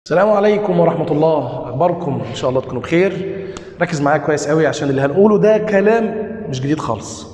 السلام عليكم ورحمة الله أخباركم إن شاء الله تكونوا بخير ركز معايا كويس قوي عشان اللي هنقوله ده كلام مش جديد خالص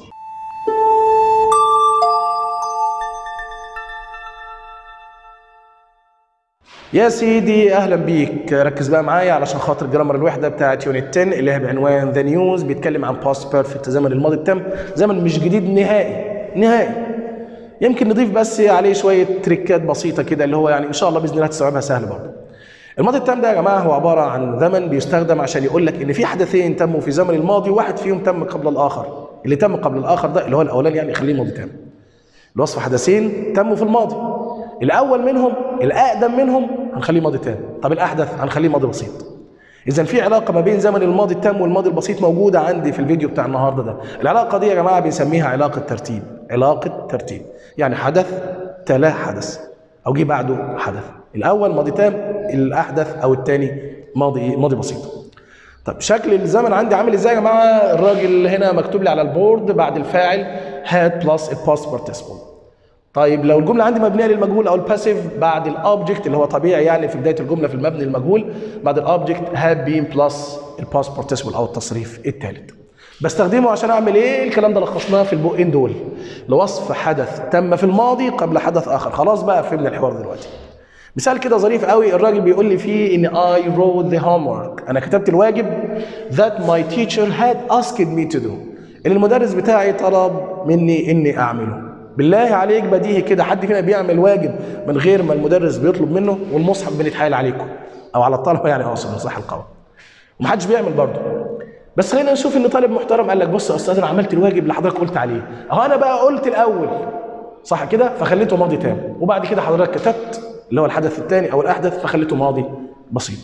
يا سيدي اهلا بيك ركز بقى معايا علشان خاطر جرامر الوحده بتاعت يونت 10 اللي هي بعنوان ذا نيوز بيتكلم عن باست بيرفكت زمن الماضي التام زمن مش جديد نهائي نهائي يمكن نضيف بس عليه شويه تريكات بسيطه كده اللي هو يعني ان شاء الله باذن الله تستوعبها سهل برضه الماضي التام ده يا جماعه هو عباره عن زمن بيستخدم عشان يقول لك ان في حدثين تموا في زمن الماضي واحد فيهم تم قبل الاخر اللي تم قبل الاخر ده اللي هو الاولاني يعني خليه ماضي تام الوصف حدثين تموا في الماضي الاول منهم الاقدم منهم هنخليه ماضي تام طب الاحدث هنخليه ماضي بسيط اذا في علاقه ما بين زمن الماضي التام والماضي البسيط موجوده عندي في الفيديو بتاع النهارده ده العلاقه دي يا جماعه بنسميها علاقه ترتيب علاقه ترتيب يعني حدث تلا حدث او جه بعده حدث الاول ماضي تام الاحدث او الثاني ماضي ماضي بسيط طب شكل الزمن عندي عامل ازاي يا جماعه الراجل هنا مكتوب لي على البورد بعد الفاعل هاد بلس الباست بارتيسيبل طيب لو الجمله عندي مبنيه للمجهول او الباسيف بعد الاوبجكت اللي هو طبيعي يعني في بدايه الجمله في المبني المجهول بعد الاوبجكت هاد بين بلس الباست بارتيسيبل او التصريف الثالث بستخدمه عشان اعمل ايه الكلام ده لخصناه في البقين دول لوصف حدث تم في الماضي قبل حدث اخر خلاص بقى فهمنا الحوار دلوقتي مثال كده ظريف قوي الراجل بيقول لي فيه ان I wrote the homework انا كتبت الواجب that my teacher had asked me to do اللي المدرس بتاعي طلب مني اني اعمله بالله عليك بديهي كده حد فينا بيعمل واجب من غير ما المدرس بيطلب منه والمصحف بنتحايل عليكم او على الطلبه يعني اقصد صح القول ومحدش بيعمل برضه بس خلينا نشوف ان طالب محترم قال لك بص يا استاذ انا عملت الواجب اللي حضرتك قلت عليه اهو انا بقى قلت الاول صح كده فخليته ماضي تام وبعد كده حضرتك كتبت اللي هو الحدث الثاني او الاحدث فخليته ماضي بسيط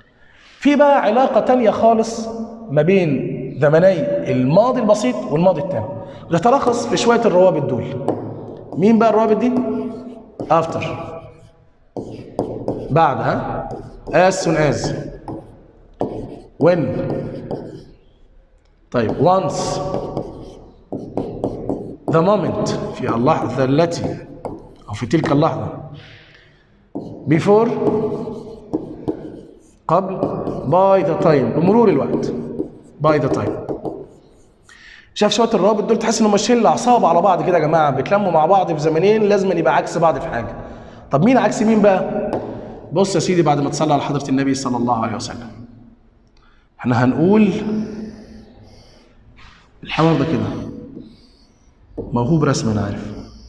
في بقى علاقه تانية خالص ما بين زمني الماضي البسيط والماضي التام تتلخص في شويه الروابط دول مين بقى الروابط دي افتر بعد ها as soon as when طيب once the moment في اللحظة التي أو في تلك اللحظة before قبل by the time بمرور الوقت by the time شاف شويه الروابط دول تحس انهم ماشيين اعصاب على بعض كده يا جماعه بيتلموا مع بعض في زمنين لازم يبقى عكس بعض في حاجه طب مين عكس مين بقى بص يا سيدي بعد ما تصلي على حضره النبي صلى الله عليه وسلم احنا هنقول الحوار ده كده موهوب رسم انا عارف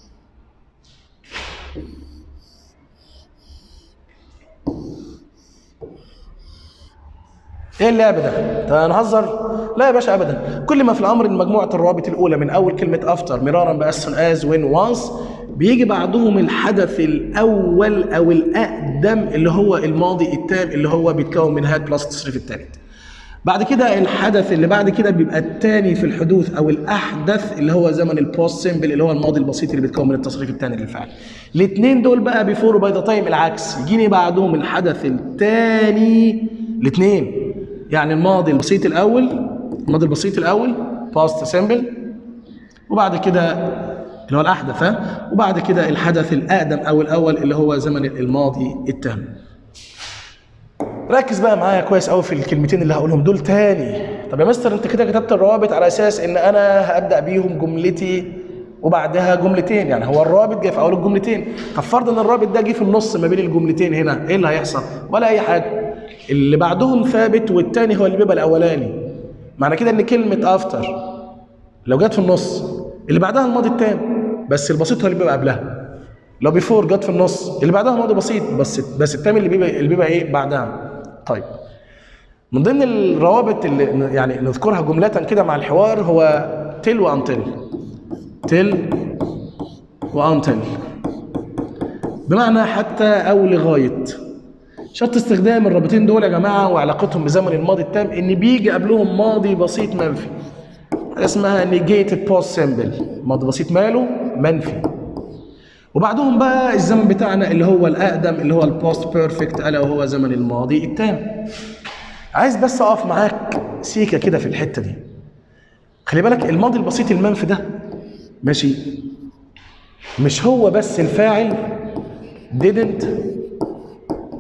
ايه اللعب ده؟ ده هنهزر؟ لا يا باشا ابدا، كل ما في الامر ان مجموعه الروابط الاولى من اول كلمه افتر مرارا باس از وين وانس بيجي بعدهم الحدث الاول او الاقدم اللي هو الماضي التام اللي هو بيتكون من هاد بلس التصريف الثالث. بعد كده الحدث اللي بعد كده بيبقى الثاني في الحدوث او الاحدث اللي هو زمن البوست سيمبل اللي هو الماضي البسيط اللي بيتكون من التصريف الثاني للفعل. الاثنين دول بقى بيفور باي ذا تايم العكس يجيني بعدهم الحدث الثاني الاثنين يعني الماضي البسيط الاول الماضي البسيط الاول باست سيمبل وبعد كده اللي هو الاحدث ها وبعد كده الحدث الاقدم او الاول اللي هو زمن الماضي التام ركز بقى معايا كويس قوي في الكلمتين اللي هقولهم دول تاني طب يا مستر انت كده كتبت الروابط على اساس ان انا هبدا بيهم جملتي وبعدها جملتين يعني هو الرابط جاي في اول الجملتين طب فرضا ان الرابط ده جه في النص ما بين الجملتين هنا ايه اللي هيحصل ولا اي حاجه اللي بعدهم ثابت والتاني هو اللي بيبقى الاولاني معنى كده ان كلمه افتر لو جت في النص اللي بعدها الماضي التام بس البسيط هو اللي بيبقى قبلها لو بيفور جت في النص اللي بعدها ماضي بسيط بس بس التام اللي بيبقى اللي بيبقى ايه بعدها طيب من ضمن الروابط اللي يعني نذكرها جملة كده مع الحوار هو تل وانتل تل وانتل بمعنى حتى او لغايه شرط استخدام الرابطين دول يا جماعه وعلاقتهم بزمن الماضي التام ان بيجي قبلهم ماضي بسيط منفي اسمها نيجيتد بوست سيمبل ماضي بسيط ماله منفي وبعدهم بقى الزمن بتاعنا اللي هو الاقدم اللي هو البوست بيرفكت الا وهو زمن الماضي التام عايز بس اقف معاك سيكه كده في الحته دي خلي بالك الماضي البسيط المنفي ده ماشي مش هو بس الفاعل didn't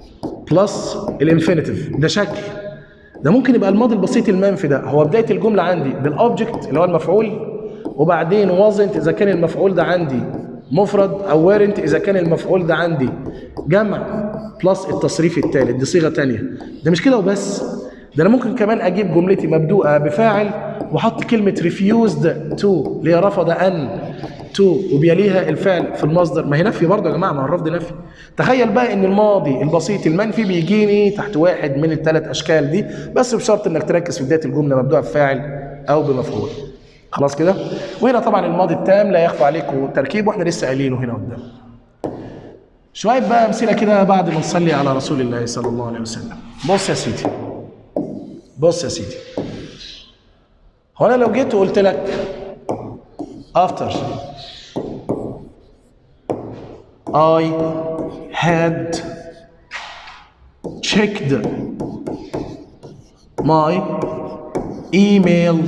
بلس الانفينيتيف ده شكل ده ممكن يبقى الماضي البسيط المنفي ده هو بدايه الجمله عندي بالاوبجكت اللي هو المفعول وبعدين wasn't اذا كان المفعول ده عندي مفرد او weren't اذا كان المفعول ده عندي جمع بلس التصريف الثالث دي صيغه ثانيه ده مش كده وبس ده انا ممكن كمان اجيب جملتي مبدوءه بفاعل واحط كلمه refused to اللي هي رفض ان تو وبيليها الفعل في المصدر ما هي نفي برضه يا جماعه ما هو الرفض نفي تخيل بقى ان الماضي البسيط المنفي بيجيني تحت واحد من الثلاث اشكال دي بس بشرط انك تركز في بدايه الجمله مبدوءه بفاعل او بمفعول خلاص كده وهنا طبعا الماضي التام لا يخفى عليكم تركيب واحنا لسه قايلينه هنا قدام شويه بقى امثله كده بعد ما نصلي على رسول الله صلى الله عليه وسلم بص يا سيدي بص يا سيدي هو انا لو جيت وقلت لك after I had checked my email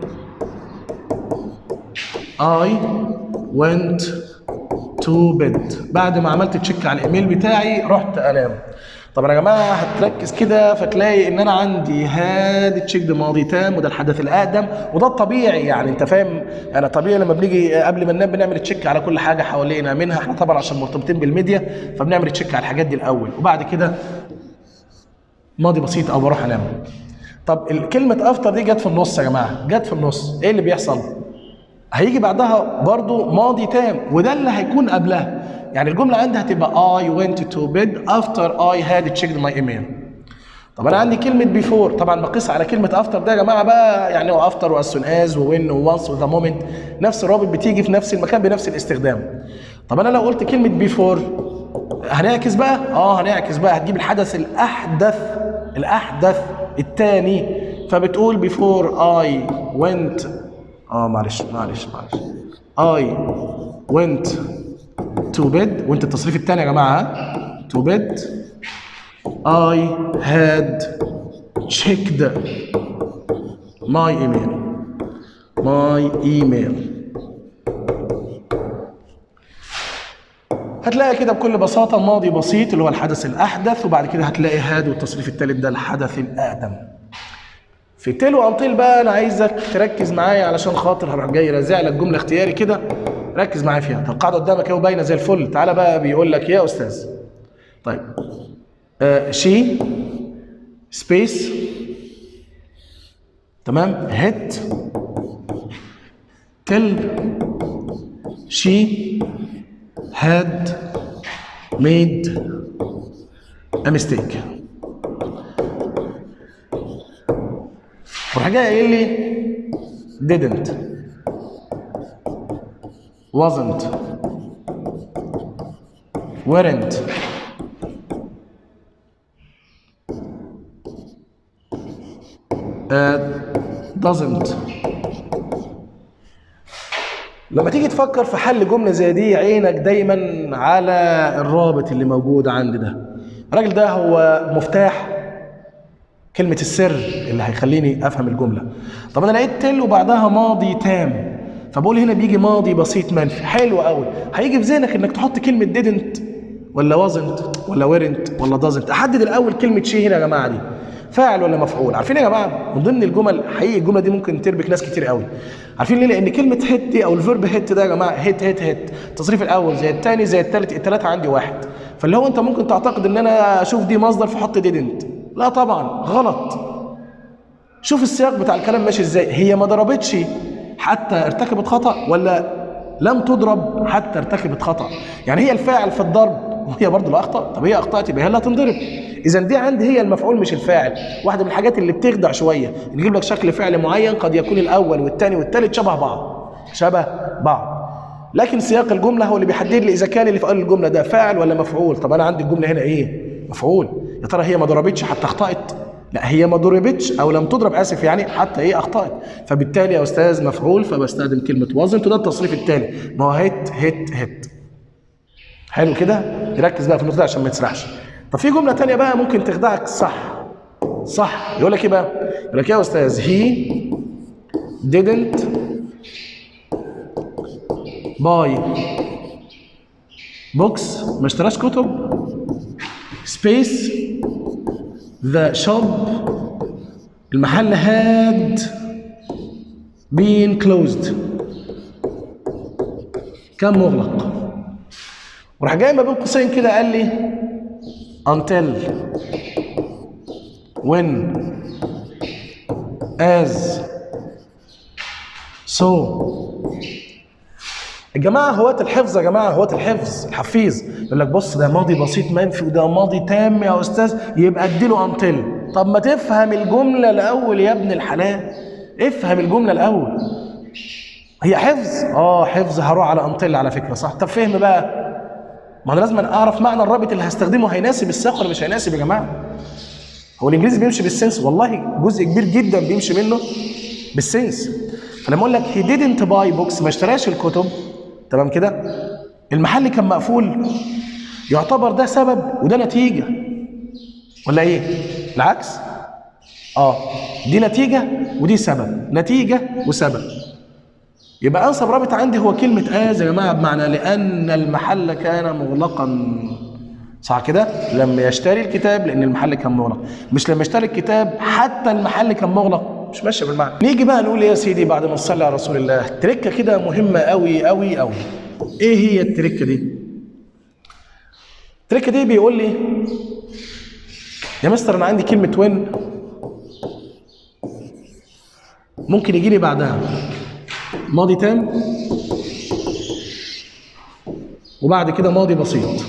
I went to bed بعد ما عملت تشيك على الايميل بتاعي رحت انام طبعا يا جماعه هتركز كده فتلاقي ان انا عندي هاد تشيك ماضي تام وده الحدث الاقدم وده الطبيعي يعني انت فاهم انا طبيعي لما بنيجي قبل ما ننام بنعمل تشيك على كل حاجه حوالينا منها احنا طبعا عشان مرتبطين بالميديا فبنعمل تشيك على الحاجات دي الاول وبعد كده ماضي بسيط او بروح انام طب ال- كلمه افتر دي جت في النص يا جماعه جت في النص ايه اللي بيحصل هيجي بعدها برضو ماضي تام وده اللي هيكون قبلها يعني الجملة عندي هتبقى I went to bed after I had checked my email طب انا عندي كلمة before طبعا بقيس على كلمة after ده يا جماعة بقى يعني هو after و as soon as و when و once و the moment نفس الرابط بتيجي في نفس المكان بنفس الاستخدام طب انا لو قلت كلمة before هنعكس بقى اه هنعكس بقى هتجيب الحدث الاحدث الاحدث الثاني فبتقول before I went اه معلش معلش معلش I went to bed وانت التصريف الثاني يا جماعه ها؟ to bed I had checked my email my email هتلاقي كده بكل بساطة ماضي بسيط اللي هو الحدث الأحدث وبعد كده هتلاقي هاد والتصريف الثالث ده الحدث الأقدم في تلو أنطيل بقى أنا عايزك تركز معايا علشان خاطر هروح جاي رازع لك جملة اختياري كده ركز معايا فيها طب القاعدة قدامك اهو باينة زي الفل تعالى بقى بيقول لك يا أستاذ طيب آه شي سبيس تمام هيت تل شي had made a mistake وراح جاي قايل لي didn't wasn't weren't uh, doesn't لما تيجي تفكر في حل جملة زي دي عينك دايما على الرابط اللي موجود عندي ده الراجل ده هو مفتاح كلمة السر اللي هيخليني أفهم الجملة طب أنا لقيت تل وبعدها ماضي تام فبقول هنا بيجي ماضي بسيط منفي حلو قوي هيجي في ذهنك انك تحط كلمة didn't ولا wasn't ولا weren't ولا doesn't احدد الاول كلمة شيء هنا يا جماعة دي فاعل ولا مفعول عارفين يا جماعه من ضمن الجمل حقيقي الجمله دي ممكن تربك ناس كتير قوي عارفين ليه لان كلمه هيت دي او الفيرب هيت ده يا جماعه هيت هيت هيت التصريف الاول زي الثاني زي الثالث الثلاثه عندي واحد فاللي هو انت ممكن تعتقد ان انا اشوف دي مصدر فحط didn't لا طبعا غلط شوف السياق بتاع الكلام ماشي ازاي هي ما ضربتش حتى ارتكبت خطا ولا لم تضرب حتى ارتكبت خطا يعني هي الفاعل في الضرب وهي برضه لا اخطا طب هي اخطات يبقى هي اللي هتنضرب اذا دي عندي هي المفعول مش الفاعل واحده من الحاجات اللي بتخدع شويه نجيب لك شكل فعل معين قد يكون الاول والثاني والثالث شبه بعض شبه بعض لكن سياق الجمله هو اللي بيحدد لي اذا كان اللي في اول الجمله ده فاعل ولا مفعول طب انا عندي الجمله هنا ايه مفعول يا ترى هي ما ضربتش حتى اخطات لا هي ما ضربتش او لم تضرب اسف يعني حتى ايه اخطات فبالتالي يا استاذ مفعول فبستخدم كلمه وزن وده التصريف التالي ما هو هيت هيت هيت حلو كده نركز بقى في النقطه دي عشان ما تسرحش طب في جمله تانية بقى ممكن تخدعك صح صح يقول لك ايه بقى يقول لك يا استاذ he didn't buy books ما اشتراش كتب space the shop المحل had been closed كان مغلق وراح جاي ما بين قوسين كده قال لي until when as so الجماعة هواة الحفظ يا جماعة هواة الحفظ الحفيظ يقول لك بص ده ماضي بسيط منفي وده ماضي تام يا أستاذ يبقى اديله أنتل طب ما تفهم الجملة الأول يا ابن الحلال افهم الجملة الأول هي حفظ اه حفظ هروح على أنتل على فكرة صح طب فهم بقى ما انا لازم اعرف معنى الرابط اللي هستخدمه هيناسب السياق ولا مش هيناسب يا جماعه هو الانجليزي بيمشي بالسنس والله جزء كبير جدا بيمشي منه بالسنس فلما اقول لك هي didn't باي بوكس ما اشتراش الكتب تمام كده المحل كان مقفول يعتبر ده سبب وده نتيجه ولا ايه العكس اه دي نتيجه ودي سبب نتيجه وسبب يبقى انسب رابط عندي هو كلمه از يا جماعه بمعنى لان المحل كان مغلقا صح كده لما يشتري الكتاب لان المحل كان مغلق مش لما يشتري الكتاب حتى المحل كان مغلق مش ماشيه بالمعنى نيجي بقى نقول ايه يا سيدي بعد ما نصلي على رسول الله تركه كده مهمه قوي قوي قوي ايه هي التركه دي التركه دي بيقول لي يا مستر انا عندي كلمه وين ممكن يجي لي بعدها ماضي تام وبعد كده ماضي بسيط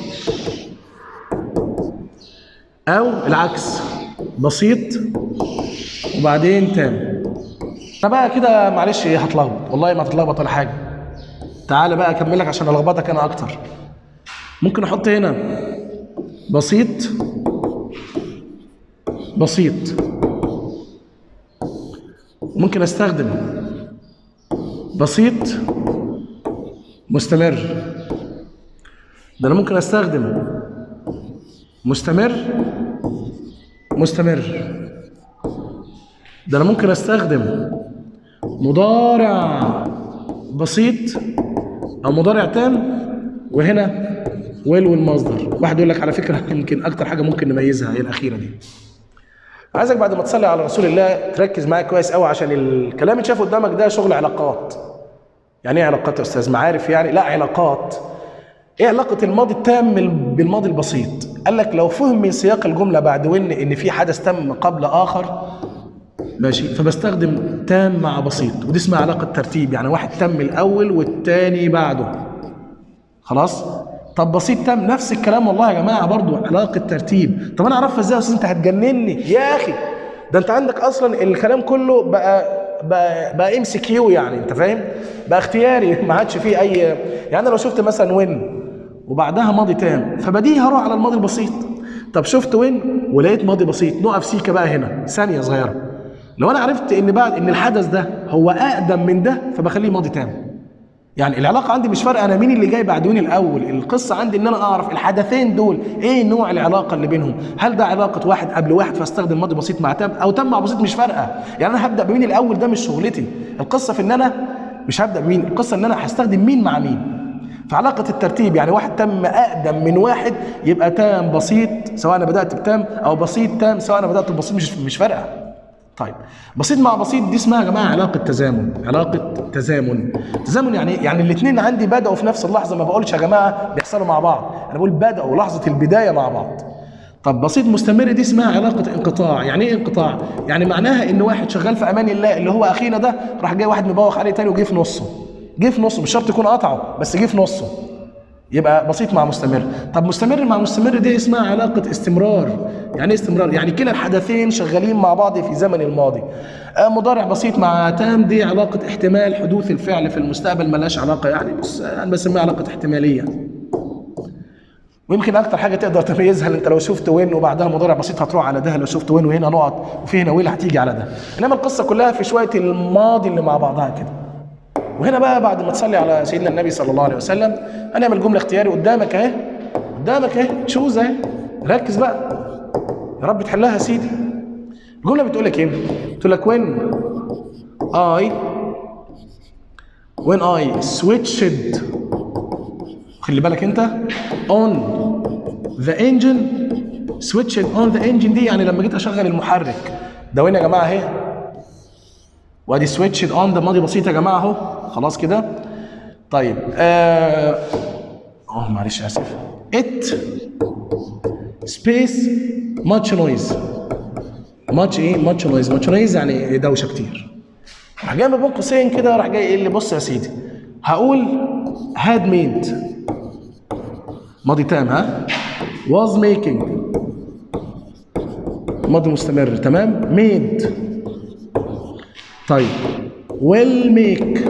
او العكس بسيط وبعدين تام انا بقى كده معلش ايه هتلخبط والله ما هتتلخبط ولا حاجه تعالى بقى اكمل لك عشان الخبطك انا اكتر ممكن احط هنا بسيط بسيط ممكن استخدم بسيط مستمر ده انا ممكن استخدم مستمر مستمر ده انا ممكن استخدم مضارع بسيط او مضارع تام وهنا ويل والمصدر واحد يقول لك على فكره يمكن اكتر حاجه ممكن نميزها هي الاخيره دي عايزك بعد ما تصلي على رسول الله تركز معايا كويس قوي عشان الكلام اللي شايفه قدامك ده شغل علاقات يعني ايه علاقات يا استاذ معارف يعني لا علاقات ايه علاقه الماضي التام بالماضي البسيط قال لك لو فهم من سياق الجمله بعد وان ان في حدث تم قبل اخر ماشي فبستخدم تام مع بسيط ودي اسمها علاقه ترتيب يعني واحد تم الاول والتاني بعده خلاص طب بسيط تام نفس الكلام والله يا جماعه برضو علاقه ترتيب طب انا اعرفها ازاي يا استاذ انت هتجنني يا اخي ده انت عندك اصلا الكلام كله بقى بقى بقى ام سي كيو يعني انت فاهم بقى اختياري ما عادش فيه اي يعني أنا لو شفت مثلا وين وبعدها ماضي تام فبديهي هروح على الماضي البسيط طب شفت وين ولقيت ماضي بسيط نقف سيكه بقى هنا ثانيه صغيره لو انا عرفت ان بعد ان الحدث ده هو اقدم من ده فبخليه ماضي تام يعني العلاقة عندي مش فارقة أنا مين اللي جاي بعد مين الأول، القصة عندي إن أنا أعرف الحدثين دول إيه نوع العلاقة اللي بينهم، هل ده علاقة واحد قبل واحد فاستخدم ماضي بسيط مع تام أو تام مع بسيط مش فارقة، يعني أنا هبدأ بمين الأول ده مش شغلتي، القصة في إن أنا مش هبدأ بمين، القصة إن أنا هستخدم مين مع مين. فعلاقة الترتيب يعني واحد تم أقدم من واحد يبقى تام بسيط سواء أنا بدأت بتام أو بسيط تام سواء أنا بدأت ببسيط مش مش فارقة. طيب بسيط مع بسيط دي اسمها يا جماعه علاقه تزامن علاقه تزامن تزامن يعني يعني الاثنين عندي بداوا في نفس اللحظه ما بقولش يا جماعه بيحصلوا مع بعض انا بقول بداوا لحظه البدايه مع بعض طب بسيط مستمر دي اسمها علاقه انقطاع يعني ايه انقطاع يعني معناها ان واحد شغال في امان الله اللي هو اخينا ده راح جاي واحد مبوخ عليه تاني وجه في نصه جه في نصه مش شرط يكون قطعه بس جه في نصه يبقى بسيط مع مستمر طب مستمر مع مستمر دي اسمها علاقة استمرار يعني ايه استمرار يعني كلا الحدثين شغالين مع بعض في زمن الماضي آه مضارع بسيط مع تام دي علاقة احتمال حدوث الفعل في المستقبل ملهاش علاقة يعني بس انا بسميها علاقة احتمالية ويمكن اكتر حاجه تقدر تميزها انت لو شفت وين وبعدها مضارع بسيط هتروح على ده لو شفت وين وهنا نقط وفي هنا ويل هتيجي على ده انما القصه كلها في شويه الماضي اللي مع بعضها كده وهنا بقى بعد ما تصلي على سيدنا النبي صلى الله عليه وسلم هنعمل جمله اختياري قدامك اهي قدامك اهي تشوز اهي ركز بقى يا رب تحلها يا سيدي الجمله بتقول لك ايه؟ بتقول لك وين اي when I switched خلي بالك انت on the engine switched on the engine دي يعني لما جيت اشغل المحرك ده وين يا جماعه اهي وادي switched on ده ماضي بسيط يا جماعه اهو خلاص كده طيب اه اه معلش اسف it space much noise much ايه much noise much noise يعني دوشه كتير راح جاي ما بين قوسين كده راح جاي قايل لي بص يا سيدي هقول had made ماضي تام ها was making ماضي مستمر تمام made طيب will make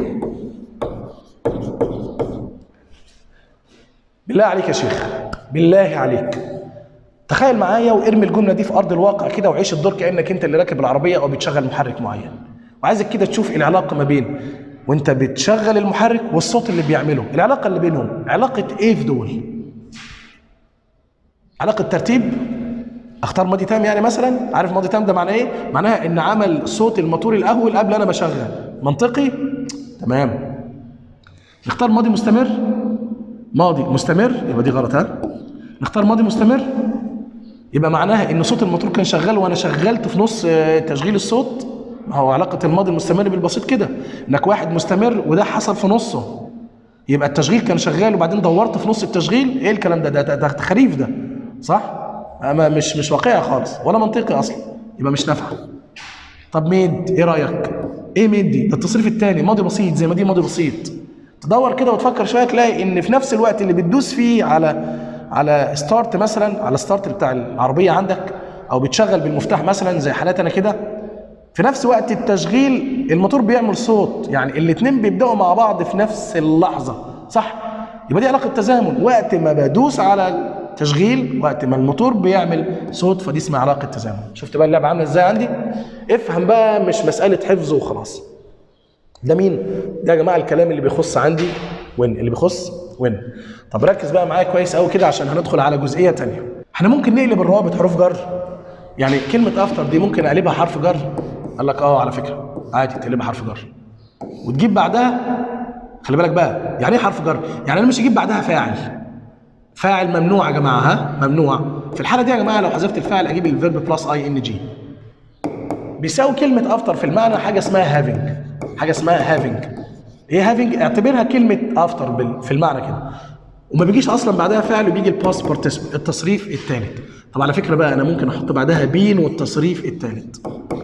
بالله عليك يا شيخ بالله عليك تخيل معايا وارمي الجمله دي في ارض الواقع كده وعيش الدور كانك انت اللي راكب العربيه او بتشغل محرك معين وعايزك كده تشوف العلاقه ما بين وانت بتشغل المحرك والصوت اللي بيعمله العلاقه اللي بينهم علاقه ايه في دول علاقه ترتيب اختار ماضي تام يعني مثلا عارف ماضي تام ده معناه ايه معناها ان عمل صوت الموتور الاول قبل انا بشغل منطقي تمام نختار ماضي مستمر ماضي مستمر يبقى دي غلط ها نختار ماضي مستمر يبقى معناها ان صوت الموتور كان شغال وانا شغلت في نص آه، تشغيل الصوت ما هو علاقه الماضي المستمر بالبسيط كده انك واحد مستمر وده حصل في نصه يبقى التشغيل كان شغال وبعدين دورت في نص التشغيل ايه الكلام ده ده, ده, ده خريف ده صح اما مش مش واقعي خالص ولا منطقي اصلا يبقى مش نافعه طب ميد ايه رايك ايه ميد دي ده التصريف الثاني ماضي بسيط زي ما دي ماضي بسيط تدور كده وتفكر شويه تلاقي ان في نفس الوقت اللي بتدوس فيه على على ستارت مثلا على ستارت بتاع العربيه عندك او بتشغل بالمفتاح مثلا زي حالاتنا كده في نفس وقت التشغيل الموتور بيعمل صوت يعني الاثنين بيبداوا مع بعض في نفس اللحظه صح يبقى دي علاقه تزامن وقت ما بدوس على التشغيل وقت ما الموتور بيعمل صوت فدي اسمها علاقه تزامن شفت بقى اللعبه عامله ازاي عندي افهم بقى مش مساله حفظ وخلاص ده مين ده يا جماعه الكلام اللي بيخص عندي وين اللي بيخص وين طب ركز بقى معايا كويس قوي كده عشان هندخل على جزئيه تانية احنا ممكن نقلب الروابط حروف جر يعني كلمه افتر دي ممكن اقلبها حرف جر قال لك اه على فكره عادي تقلبها حرف جر وتجيب بعدها خلي بالك بقى يعني ايه حرف جر يعني انا مش هجيب بعدها فاعل فاعل ممنوع يا جماعه ها ممنوع في الحاله دي يا جماعه لو حذفت الفاعل اجيب الفيرب بلس اي ان جي بيساوي كلمه افتر في المعنى حاجه اسمها هافينج حاجه اسمها هافينج ايه هافينج اعتبرها كلمه افتر بال- في المعنى كده وما بيجيش اصلا بعدها فعل وبيجي الباست بارتيسيبل التصريف الثالث طب على فكره بقى انا ممكن احط بعدها بين والتصريف الثالث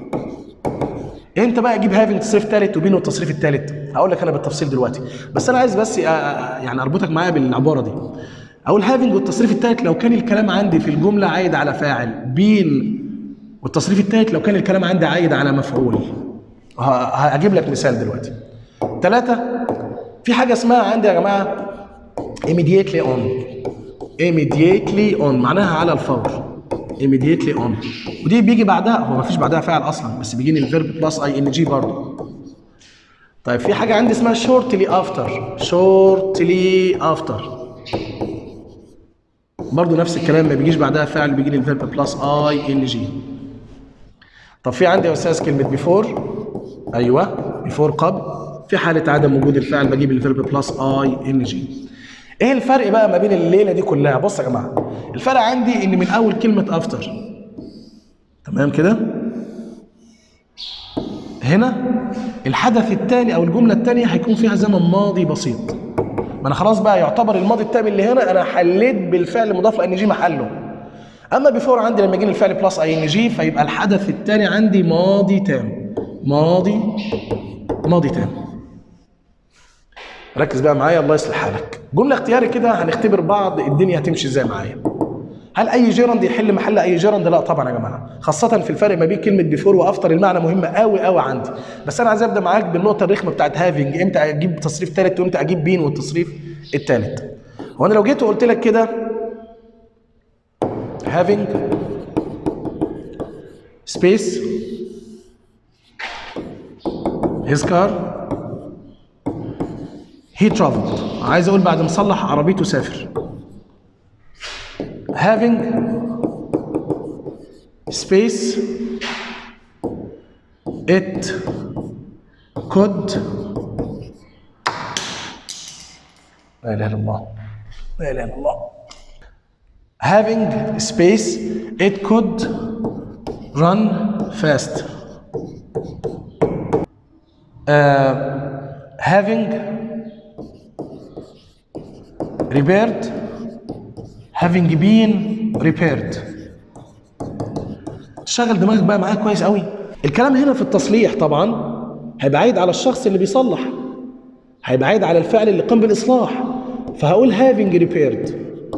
امتى بقى اجيب هافينج تصريف ثالث وبين والتصريف الثالث هقول لك انا بالتفصيل دلوقتي بس انا عايز بس أ- أ- يعني اربطك معايا بالعباره دي اقول هافينج والتصريف الثالث لو كان الكلام عندي في الجمله عايد على فاعل بين والتصريف الثالث لو كان الكلام عندي عايد على مفعول ه- هجيب لك مثال دلوقتي ثلاثة في حاجة اسمها عندي يا جماعة immediately on immediately on معناها على الفور immediately on ودي بيجي بعدها هو ما فيش بعدها فعل اصلا بس بيجيني الفيرب بلس اي ان جي برضه طيب في حاجة عندي اسمها shortly after shortly after برضه نفس الكلام ما بيجيش بعدها فعل بيجيني الفيرب بلس اي ان جي طب في عندي يا استاذ كلمة بيفور ايوه بيفور قبل في حالة عدم وجود الفعل بجيب الفيرب بلس اي ان جي ايه الفرق بقى ما بين الليلة دي كلها بص يا جماعة الفرق عندي ان من اول كلمة افتر تمام كده هنا الحدث الثاني او الجملة الثانية هيكون فيها زمن ماضي بسيط ما انا خلاص بقى يعتبر الماضي التام اللي هنا انا حليت بالفعل المضاف لان جي محله اما بيفور عندي لما يجيني الفعل بلس اي ان جي فيبقى الحدث الثاني عندي ماضي تام ماضي ماضي تام ركز بقى معايا الله يصلح حالك جمله اختياري كده هنختبر بعض الدنيا هتمشي ازاي معايا هل اي جيرند يحل محل اي جيرند لا طبعا يا جماعه خاصه في الفرق ما بين كلمه بيفور وافتر المعنى مهم قوي قوي عندي بس انا عايز ابدا معاك بالنقطه الرخمه بتاعت هافينج امتى اجيب تصريف ثالث وامتى اجيب بين والتصريف الثالث هو انا لو جيت وقلت لك كده having space his car he traveled عايز اقول بعد ما صلح عربيته سافر having space it could لا اله الا الله لا اله الا الله having space it could run fast uh, having repaired having been repaired شغل دماغك بقى معاه كويس قوي الكلام هنا في التصليح طبعا هيبقى عايد على الشخص اللي بيصلح هيبقى عايد على الفعل اللي قام بالاصلاح فهقول having repaired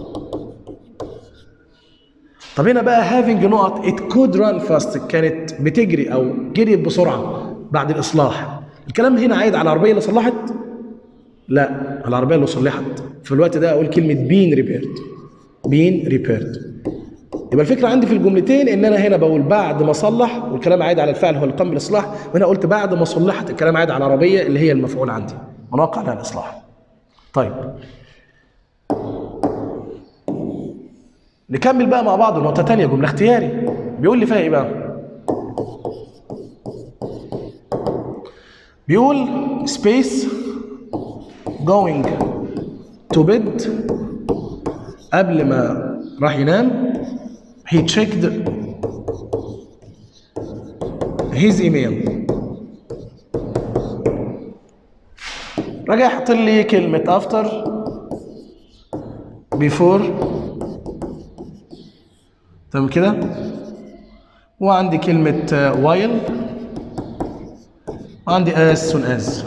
طب هنا بقى having نقط it could run fast كانت بتجري او جريت بسرعه بعد الاصلاح الكلام هنا عايد على العربيه اللي صلحت لا على العربيه اللي صلحت في الوقت ده اقول كلمه بين ريبيرد بين ريبيرد يبقى الفكره عندي في الجملتين ان انا هنا بقول بعد ما صلح والكلام عايد على الفعل هو اللي قام بالاصلاح وهنا قلت بعد ما صلحت الكلام عايد على العربيه اللي هي المفعول عندي مناقع على الاصلاح طيب نكمل بقى مع بعض نقطه ثانيه جمله اختياري بيقول لي فيها ايه بقى بيقول space going to bed قبل ما راح ينام he checked his email راجع يحط لي كلمة after before تمام كده وعندي كلمة while وعندي as soon as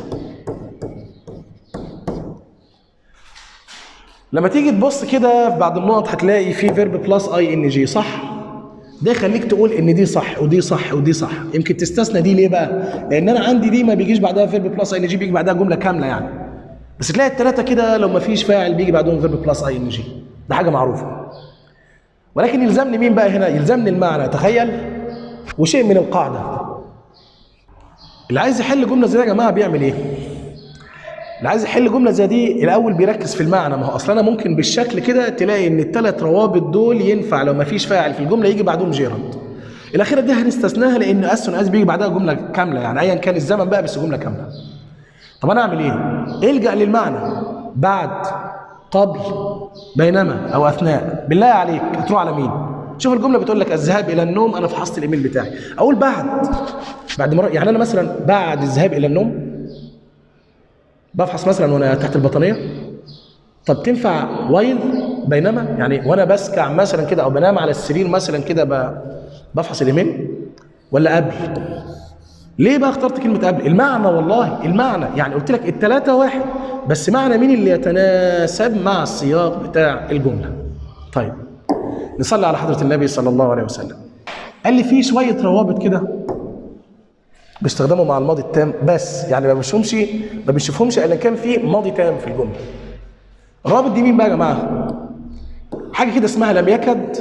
لما تيجي تبص كده في بعض النقط هتلاقي في فيرب بلس اي ان جي صح ده يخليك تقول ان دي صح ودي صح ودي صح يمكن تستثنى دي ليه بقى لان انا عندي دي ما بيجيش بعدها فيرب بلس اي ان جي بيجي بعدها جمله كامله يعني بس تلاقي الثلاثه كده لو ما فيش فاعل بيجي بعدهم فيرب بلس اي ان جي ده حاجه معروفه ولكن يلزمني مين بقى هنا يلزمني المعنى تخيل وشيء من القاعده اللي عايز يحل جمله زي دي يا جماعه بيعمل ايه اللي عايز يحل جمله زي دي الاول بيركز في المعنى ما هو اصلا انا ممكن بالشكل كده تلاقي ان الثلاث روابط دول ينفع لو ما فيش فاعل في الجمله يجي بعدهم جيرند الاخيره دي هنستثناها لان اسون اس بيجي بعدها جمله كامله يعني ايا كان الزمن بقى بس جمله كامله طب انا اعمل ايه الجا للمعنى بعد قبل بينما او اثناء بالله عليك هتروح على مين شوف الجمله بتقول لك الذهاب الى النوم انا فحصت الايميل بتاعي اقول بعد بعد مرة يعني انا مثلا بعد الذهاب الى النوم بفحص مثلا وانا تحت البطانيه طب تنفع وايل بينما يعني وانا بسكع مثلا كده او بنام على السرير مثلا كده ب- بفحص الايميل ولا قبل ليه بقى اخترت كلمه قبل المعنى والله المعنى يعني قلت لك الثلاثه واحد بس معنى مين اللي يتناسب مع السياق بتاع الجمله طيب نصلي على حضره النبي صلى الله عليه وسلم قال لي في شويه روابط كده بيستخدموا مع الماضي التام بس يعني ما بنشوفهمش ما بنشوفهمش الا كان في ماضي تام في الجمله الرابط دي مين بقى يا جماعه حاجه كده اسمها لم يكد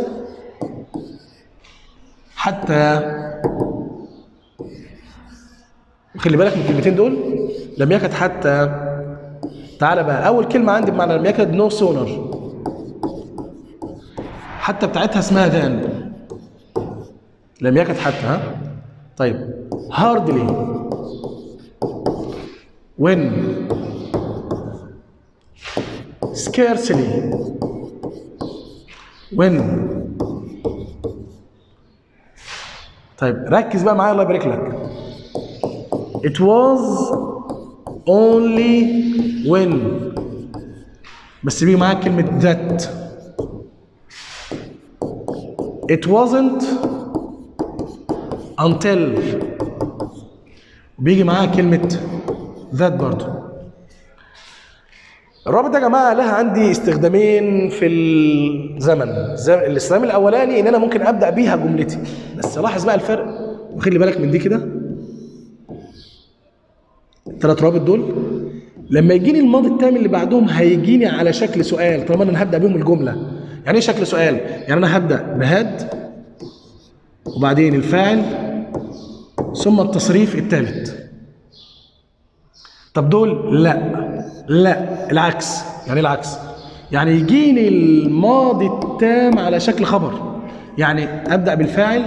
حتى خلي بالك من الكلمتين دول لم يكد حتى تعالى بقى اول كلمه عندي بمعنى لم يكد نو سونر حتى بتاعتها اسمها ذان لم يكد حتى ها طيب hardly when scarcely when طيب ركز بقى معايا الله يبارك لك it was only when بس بيجي معاك كلمة that it wasn't until بيجي معاها كلمة ذات برضو الرابط ده يا جماعة لها عندي استخدامين في الزمن الزم- الاستخدام الأولاني إن أنا ممكن أبدأ بيها جملتي بس لاحظ بقى الفرق وخلي بالك من دي كده الثلاث روابط دول لما يجيني الماضي التام اللي بعدهم هيجيني على شكل سؤال طالما انا هبدا بيهم الجمله يعني ايه شكل سؤال يعني انا هبدا بهاد وبعدين الفاعل ثم التصريف الثالث طب دول لا لا العكس يعني إيه العكس يعني يجيني الماضي التام على شكل خبر يعني ابدا بالفاعل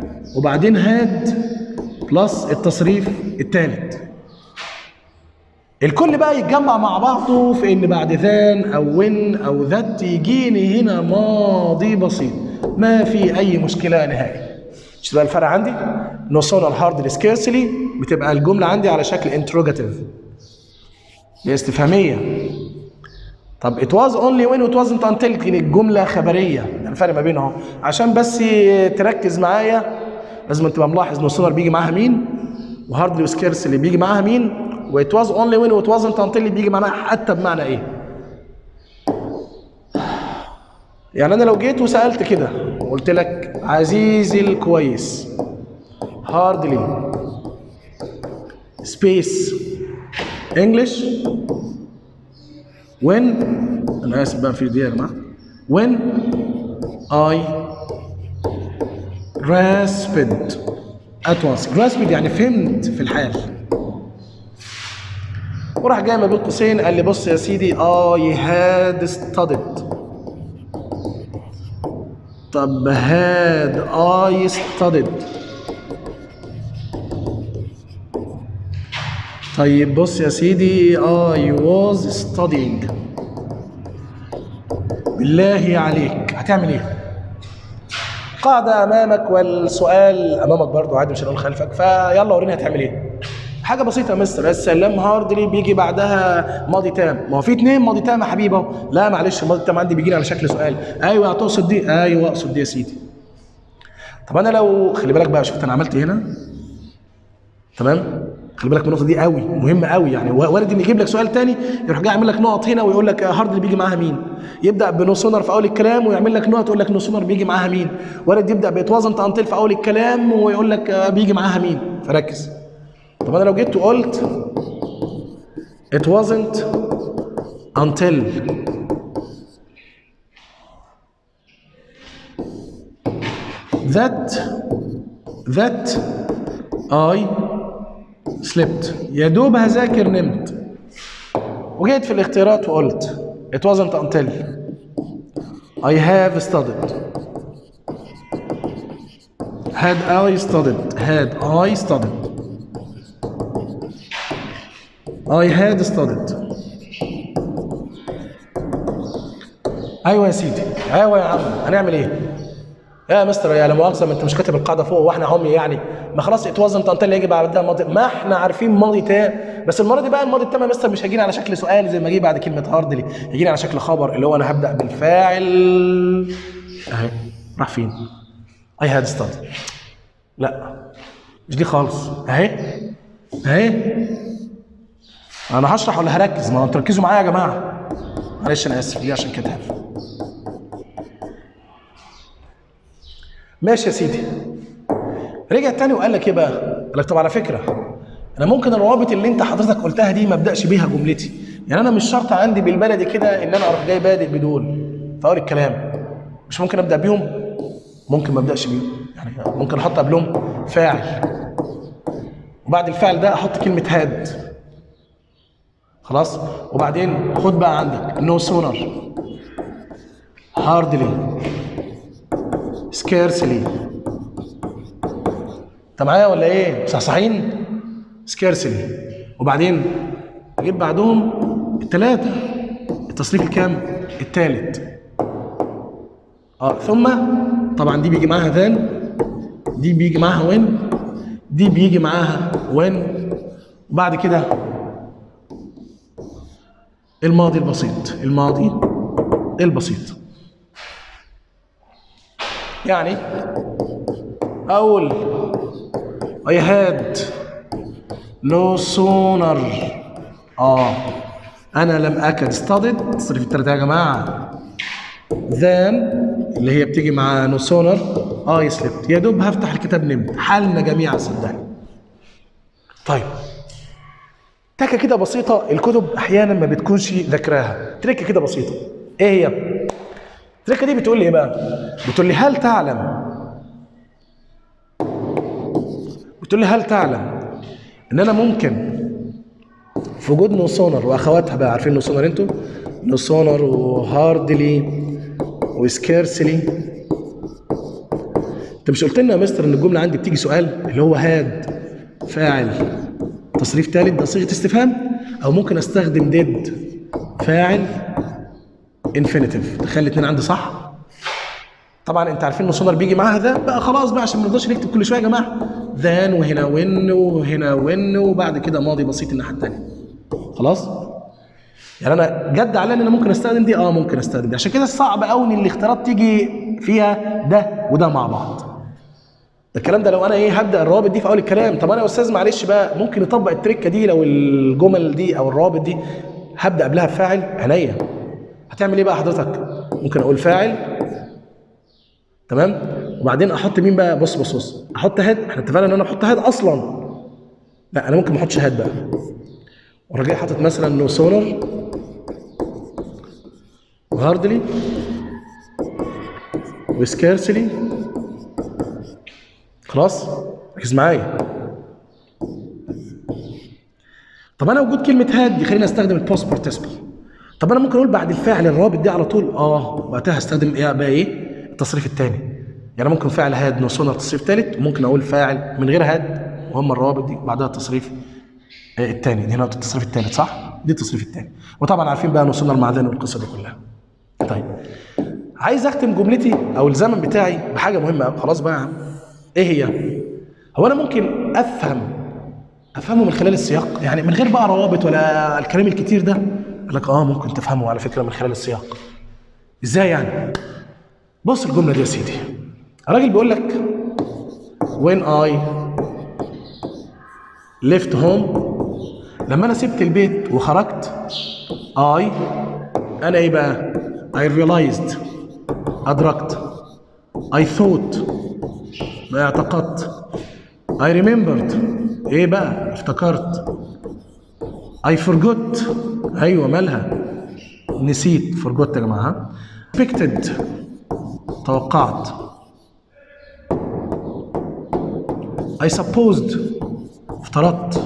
وبعدين هاد بلس التصريف الثالث الكل بقى يتجمع مع بعضه في ان بعد ذان او وين او ذات يجيني هنا ماضي بسيط ما في اي مشكله نهائي شوف بقى الفرق عندي نوصلنا الهارد سكيرسلي بتبقى الجمله عندي على شكل انتروجاتيف هي استفهاميه طب it was only when it wasn't until كانت الجمله خبريه يعني الفرق ما بينهم عشان بس تركز معايا لازم تبقى ملاحظ نوصلر بيجي معاها مين وهاردلي وسكيرس اللي بيجي معاها مين وات واز اونلي وين وات wasn't until اللي بيجي معاها حتى بمعنى ايه يعني انا لو جيت وسالت كده وقلت لك عزيزي الكويس هاردلي سبيس انجلش when انا اسف بقى في دي يا جماعه when I grasped at once grasped يعني فهمت في الحال وراح جاي ما بين قوسين قال لي بص يا سيدي I had studied طب had I studied طيب بص يا سيدي I was studying بالله عليك هتعمل ايه؟ قاعدة أمامك والسؤال أمامك برضو عادي مش هنقول خلفك فيلا وريني هتعمل إيه؟ حاجة بسيطة يا مستر السلام هاردلي بيجي بعدها ماضي تام ما هو في اتنين ماضي تام يا حبيبي اهو لا معلش الماضي التام عندي بيجي لي على شكل سؤال أيوه هتقصد دي أيوه أقصد دي يا سيدي طب أنا لو خلي بالك بقى شفت أنا عملت إيه هنا تمام خلي بالك من النقطه دي قوي مهمه قوي يعني وارد ان يجيب لك سؤال تاني يروح جاي يعمل لك نقط هنا ويقول لك هارد اللي بيجي معاها مين يبدا بنو سونر في اول الكلام ويعمل لك نقط يقول لك نو سونر بيجي معاها مين وارد يبدا بيتوازن انتل في اول الكلام ويقول لك بيجي معاها مين فركز طب انا لو جيت وقلت it wasn't until that that I slept يا دوب هذاكر نمت وجيت في الاختيارات وقلت it wasn't until I have studied had I studied had I studied I had studied ايوه يا سيدي ايوه يا عم هنعمل ايه يا مستر يا لا مؤاخذه ما انت مش كاتب القاعده فوق واحنا عمي يعني ما خلاص اتوزن طنطا يجي بعدها ماضي ما احنا عارفين ماضي تام بس المره دي بقى الماضي التام يا مستر مش هيجيني على شكل سؤال زي ما جه بعد كلمه هاردلي هيجيني على شكل خبر اللي هو انا هبدا بالفاعل اهي راح فين؟ اي هاد ستارت لا مش دي خالص اهي اهي انا هشرح ولا هركز ما تركزوا معايا يا جماعه معلش انا اسف دي عشان كده ماشي يا سيدي رجع تاني وقال لك ايه بقى؟ قال لك طب على فكره انا ممكن الروابط اللي انت حضرتك قلتها دي ما ابداش بيها جملتي يعني انا مش شرط عندي بالبلدي كده ان انا اروح جاي بادئ بدول في اول الكلام مش ممكن ابدا بيهم ممكن ما ابداش بيهم يعني ممكن احط قبلهم فاعل وبعد الفعل ده احط كلمه هاد خلاص وبعدين خد بقى عندك نو سونر هاردلي سكيرسلي انت معايا ولا ايه صحصحين سكيرسلي وبعدين اجيب بعدهم الثلاثه التصريف الكام الثالث اه ثم طبعا دي بيجي معاها ذان دي بيجي معاها وين دي بيجي معاها وين وبعد كده الماضي البسيط الماضي البسيط يعني أقول I had no sooner آه أنا لم أكد studied تصريف التلاتة يا جماعة than اللي هي بتيجي مع no sooner I slept يا دوب هفتح الكتاب نمت حالنا جميعا صدقني طيب تكه كده بسيطة الكتب أحيانا ما بتكونش ذاكراها تركة كده بسيطة إيه هي؟ التركه دي بتقول لي ايه بقى؟ بتقول لي هل تعلم بتقول لي هل تعلم ان انا ممكن في وجود نوسونر واخواتها بقى عارفين نوسونر انتوا؟ نوسونر وهاردلي وسكيرسلي انت مش قلت لنا يا مستر ان الجمله عندي بتيجي سؤال اللي هو هاد فاعل تصريف ثالث ده صيغه استفهام او ممكن استخدم did فاعل infinitive تخلي الاثنين عندي صح طبعا انت عارفين ان سونار بيجي معاها ذا بقى خلاص بقى عشان ما نرضاش نكتب كل شويه يا جماعه ذان وهنا وين وهنا وين وبعد كده ماضي بسيط الناحيه الثانيه خلاص يعني انا جد عليا ان انا ممكن استخدم دي اه ممكن استخدم دي عشان كده صعب قوي ان الاختيارات تيجي فيها ده وده مع بعض ده الكلام ده لو انا ايه هبدا الروابط دي في اول الكلام طب انا يا استاذ معلش بقى ممكن نطبق التركه دي لو الجمل دي او الروابط دي هبدا قبلها بفاعل عينيا هتعمل ايه بقى حضرتك ممكن اقول فاعل تمام وبعدين احط مين بقى بص بص بص احط هاد احنا اتفقنا ان انا احط هاد اصلا لا انا ممكن ما احطش هاد بقى واروح جاي حاطط مثلا نو سونر وهاردلي وسكارسلي خلاص ركز معايا طب انا وجود كلمه هاد يخليني استخدم البوست بارتيسيبل طب انا ممكن اقول بعد الفاعل الرابط دي على طول اه وقتها هستخدم ايه بقى ايه التصريف الثاني يعني ممكن فاعل هاد نو سونر تصريف ثالث وممكن اقول فاعل من غير هاد وهم الروابط دي بعدها التصريف الثاني دي هنا التصريف الثالث صح دي التصريف الثاني وطبعا عارفين بقى نو سونر مع ذان والقصه دي كلها طيب عايز اختم جملتي او الزمن بتاعي بحاجه مهمه قوي خلاص بقى يا عم ايه هي هو انا ممكن افهم افهمه من خلال السياق يعني من غير بقى روابط ولا الكلام الكتير ده قال لك اه ممكن تفهمه على فكره من خلال السياق ازاي يعني بص الجمله دي يا سيدي الراجل بيقول لك when I left home لما انا سبت البيت وخرجت I انا ايه بقى I realized ادركت I thought ما اعتقدت I remembered ايه بقى افتكرت I forgot ايوه مالها نسيت forgot يا جماعه expected توقعت I supposed افترضت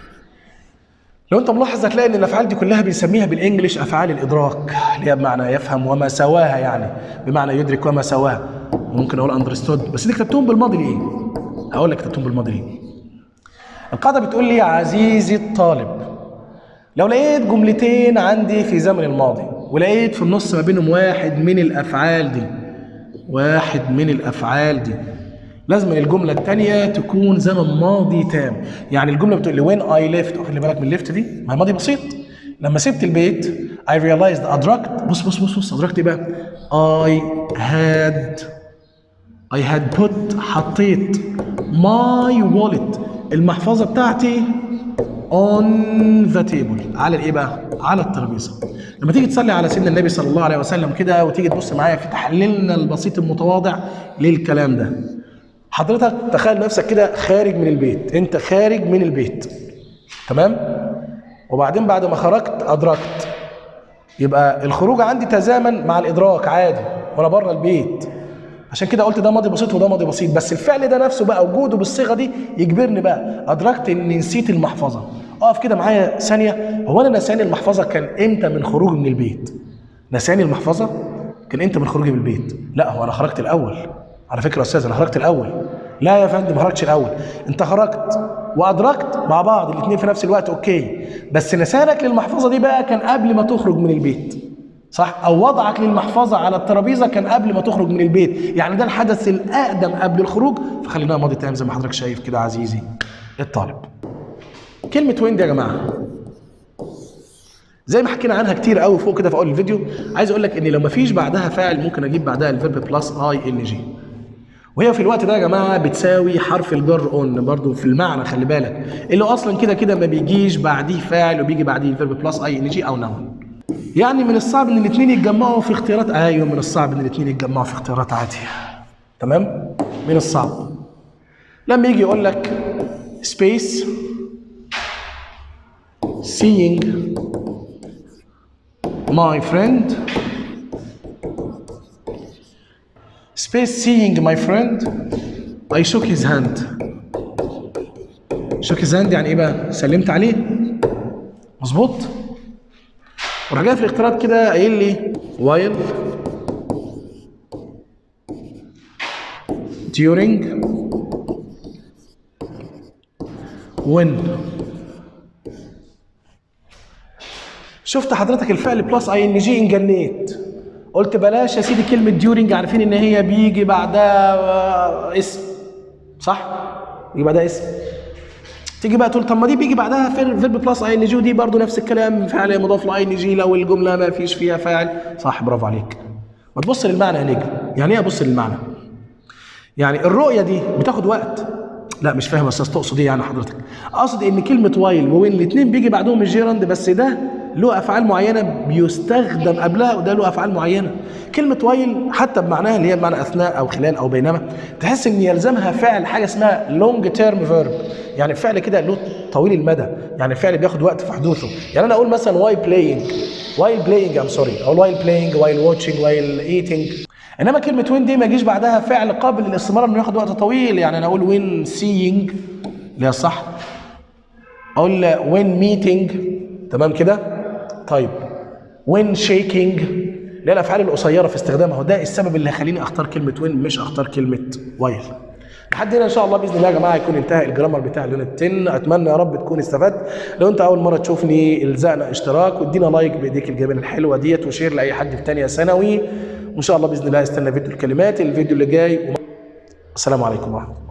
لو انت ملاحظ هتلاقي ان الافعال دي كلها بنسميها بالانجلش افعال الادراك اللي هي بمعنى يفهم وما سواها يعني بمعنى يدرك وما سواها ممكن اقول اندرستود بس دي كتبتهم بالماضي ليه؟ هقول لك كتبتهم بالماضي ليه؟ القاعده بتقول لي عزيزي الطالب لو لقيت جملتين عندي في زمن الماضي ولقيت في النص ما بينهم واحد من الافعال دي واحد من الافعال دي لازم الجملة الثانية تكون زمن ماضي تام، يعني الجملة بتقول لي وين اي ليفت خلي بالك من الليفت دي ما هي ماضي بسيط لما سبت البيت I realized أدركت بص بص بص بص أدركت إيه بقى؟ I had I had put حطيت my wallet المحفظة بتاعتي on the table على الايه بقى؟ على الترابيزه. لما تيجي تصلي على سيدنا النبي صلى الله عليه وسلم كده وتيجي تبص معايا في تحليلنا البسيط المتواضع للكلام ده. حضرتك تخيل نفسك كده خارج من البيت، انت خارج من البيت. تمام؟ وبعدين بعد ما خرجت ادركت. يبقى الخروج عندي تزامن مع الادراك عادي وانا بره البيت. عشان كده قلت ده ماضي بسيط وده ماضي بسيط بس الفعل ده نفسه بقى وجوده بالصيغه دي يجبرني بقى ادركت اني نسيت المحفظه اقف كده معايا ثانيه هو انا نساني المحفظه كان امتى من خروجي من البيت نساني المحفظه كان امتى من خروجي من البيت لا هو انا خرجت الاول على فكره يا استاذ انا خرجت الاول لا يا فندم ما خرجتش الاول انت خرجت وادركت مع بعض الاثنين في نفس الوقت اوكي بس نسانك للمحفظه دي بقى كان قبل ما تخرج من البيت صح او وضعك للمحفظه على الترابيزه كان قبل ما تخرج من البيت يعني ده الحدث الاقدم قبل الخروج فخليناها ماضي تام زي ما حضرتك شايف كده عزيزي الطالب كلمه وين دي يا جماعه زي ما حكينا عنها كتير قوي فوق كده في اول الفيديو عايز اقول لك ان لو ما فيش بعدها فاعل ممكن اجيب بعدها الفيرب بلس اي ان جي وهي في الوقت ده يا جماعه بتساوي حرف الجر اون برضو في المعنى خلي بالك اللي اصلا كده كده ما بيجيش بعديه فاعل وبيجي بعديه الفيرب بلس اي ان جي او نون يعني من الصعب ان الاثنين يتجمعوا في اختيارات ايوه من الصعب ان الاثنين يتجمعوا في اختيارات عاديه تمام من الصعب لما يجي يقول لك space seeing my friend space seeing my friend I shook his hand shook his hand يعني ايه بقى سلمت عليه مظبوط وراح جاي في الاختيارات كده قايل لي while during when شفت حضرتك الفعل بلس اي ان جي انجنيت قلت بلاش يا سيدي كلمه ديورنج عارفين ان هي بيجي بعدها آه، اسم صح يجي بعدها اسم تيجي بقى تقول طب ما دي بيجي بعدها فيرب بلس اي ان جي ودي برضه نفس الكلام فعل مضاف لاي ان جي لو الجمله ما فيش فيها فاعل صح برافو عليك ما تبص للمعنى يا نجم يعني ايه ابص للمعنى يعني الرؤيه دي بتاخد وقت لا مش فاهم يا استاذ تقصد ايه يعني حضرتك اقصد ان كلمه وايل ووين الاثنين بيجي بعدهم الجيراند بس ده له افعال معينه بيستخدم قبلها وده له افعال معينه كلمه وايل حتى بمعناها اللي هي بمعنى اثناء او خلال او بينما تحس ان يلزمها فعل حاجه اسمها لونج تيرم فيرب يعني فعل كده له طويل المدى يعني فعل بياخد وقت في حدوثه يعني انا اقول مثلا واي بلاينج وايل بلاينج ام سوري او وايل بلاينج وايل واتشنج وايل ايتنج انما كلمه وين دي ما يجيش بعدها فعل قابل للاستمرار انه ياخد وقت طويل يعني انا اقول وين سينج اللي هي صح اقول وين ميتنج تمام كده طيب وين شيكينج اللي هي الافعال القصيره في استخدامها وده السبب اللي هيخليني اختار كلمه وين مش اختار كلمه وايل لحد هنا ان شاء الله باذن الله يا جماعه يكون انتهى الجرامر بتاع اليونت 10 اتمنى يا رب تكون استفدت لو انت اول مره تشوفني الزقنا اشتراك وادينا لايك بايديك الجميله الحلوه ديت وشير لاي حد في ثانيه ثانوي وان شاء الله باذن الله استنى فيديو الكلمات الفيديو اللي جاي السلام عليكم ورحمه الله